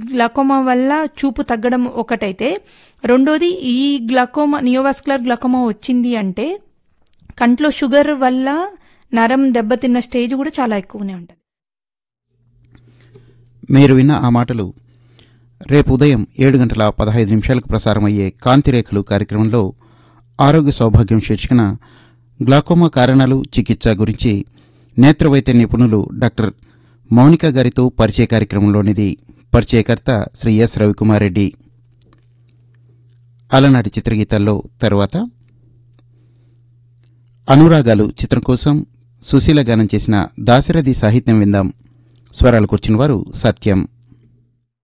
glaucoma వల్ల చూపు తగ్గడం ఒకటైతే రెండోది ఈ గ్లకోమా నియోవాస్కులర్ గ్లకోమా వచ్చింది అంటే కంట్లో షుగర్ వల్ల నరం దెబ్బతిన్న స్టేజ్ కూడా చాలా ఎక్కువనే ఉంటుంది మీరు విన్న ఆ మాటలు రేపు ఉదయం ఏడు గంటల పదహైదు నిమిషాలకు ప్రసారమయ్యే కాంతిరేఖలు కార్యక్రమంలో ఆరోగ్య సౌభాగ్యం శీర్షికన గ్లాకోమా కారణాలు చికిత్స గురించి నేత్రవైద్య నిపుణులు డాక్టర్ మౌనిక గారితో పరిచయ కార్యక్రమంలోనిది పరిచయకర్త శ్రీ ఎస్ రవికుమార్ రెడ్డి అలనాటి చిత్రగీతాల్లో తరువాత అనురాగాలు చిత్రం కోసం సుశీల గానం చేసిన దాశరథి సాహిత్యం విందాం స్వరాలు కూర్చున్న వారు సత్యం